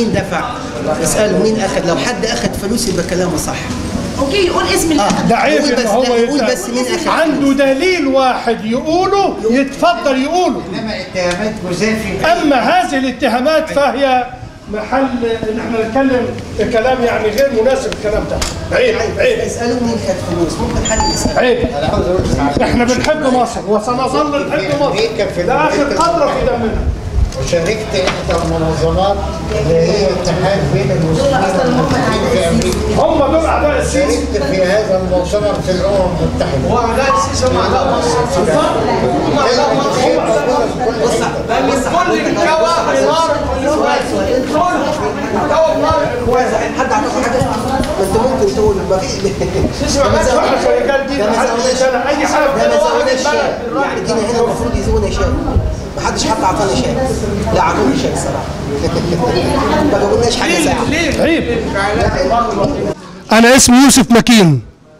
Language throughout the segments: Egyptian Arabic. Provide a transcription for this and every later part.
مين دفع اساله مين اخذ لو حد اخذ فلوس يبقى كلامه صح اوكي يقول اسم اه الأخ. ده عيب قول ان بس هو لا، قول يت- بس مين اخذ عنده دليل واحد يقوله يتفضل يقوله انما اتهامات جزافي اما هذه الاتهامات فهي محل ان احنا نتكلم كلام يعني غير مناسب الكلام ده عيب عيب اساله مين خد فلوس ممكن حد يسال عيب انا عاوز اقول لك احنا بنحب مصر وسنظل نحب مصر ده اخر قطره في دمنا وشاركت انت المنظمات اللي هي اتحاد بين المسلمين والمسلمين في امريكا هم دول اعداء السيسي شاركت في هذا المؤتمر في الامم المتحده واعداء السيسي هم اعداء مصر هم اعداء مصر بص بص كل من كوى بنار الاخوان كل من كوى بنار الاخوان حد عطاك حاجه ما انت ممكن تقول ما في السيسي ما عملش احنا في رجال دين ده ما محدش زودناش يسال اي حاجه ده ما واحد زودناش شاي البلد. يعني جينا هنا المفروض يزودنا شاي ما حدش حتى عطانا شاي لا عطوني شاي الصراحه ما قلناش حاجه ساعه عيب أنا اسمي يوسف مكين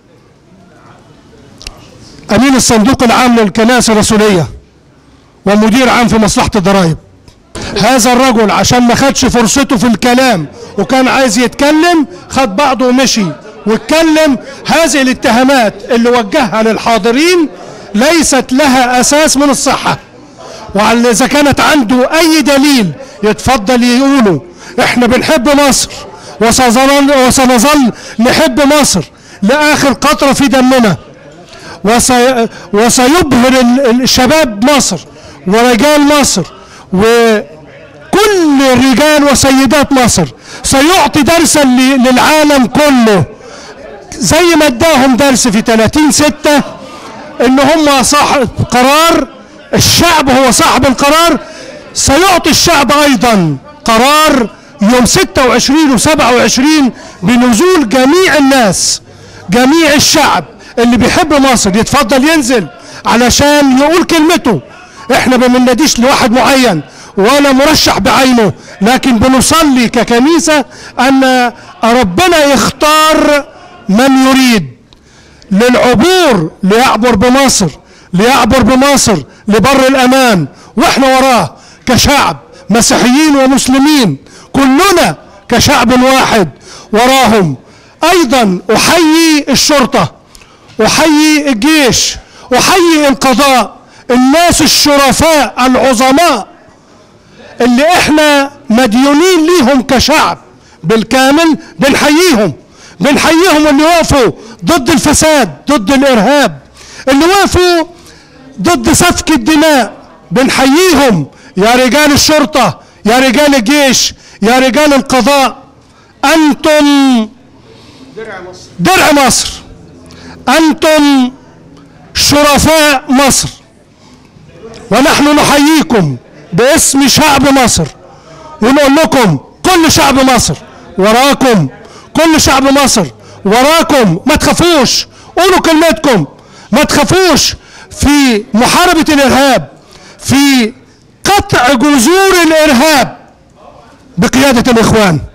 أمين الصندوق العام للكنائس الرسولية ومدير عام في مصلحة الضرائب هذا الرجل عشان ما خدش فرصته في الكلام وكان عايز يتكلم خد بعضه ومشي واتكلم هذه الاتهامات اللي وجهها للحاضرين ليست لها أساس من الصحة وعلى إذا كانت عنده أي دليل يتفضل يقوله إحنا بنحب مصر وسنظل, وسنظل نحب مصر لآخر قطرة في دمنا وسي وسيبهر ال- الشباب مصر ورجال مصر وكل رجال وسيدات مصر سيعطي درسا ل- للعالم كله زي ما اداهم درس في 30 ستة ان هم صاحب قرار الشعب هو صاحب القرار سيعطي الشعب ايضا قرار يوم 26 و27 بنزول جميع الناس جميع الشعب اللي بيحب مصر يتفضل ينزل علشان يقول كلمته احنا ما بنناديش لواحد معين ولا مرشح بعينه لكن بنصلي ككنيسة ان ربنا يختار من يريد للعبور ليعبر بمصر ليعبر بمصر لبر الامان واحنا وراه كشعب مسيحيين ومسلمين كلنا كشعب واحد وراهم ايضا احيي الشرطه احيي الجيش احيي القضاء الناس الشرفاء العظماء اللي احنا مديونين ليهم كشعب بالكامل بنحييهم بنحييهم اللي وقفوا ضد الفساد ضد الارهاب اللي وقفوا ضد سفك الدماء بنحييهم يا رجال الشرطة يا رجال الجيش يا رجال القضاء انتم درع مصر انتم شرفاء مصر ونحن نحييكم باسم شعب مصر ونقول لكم كل شعب مصر وراكم كل شعب مصر وراكم ما تخافوش قولوا كلمتكم ما تخافوش في محاربة الإرهاب في قطع جذور الإرهاب بقيادة الإخوان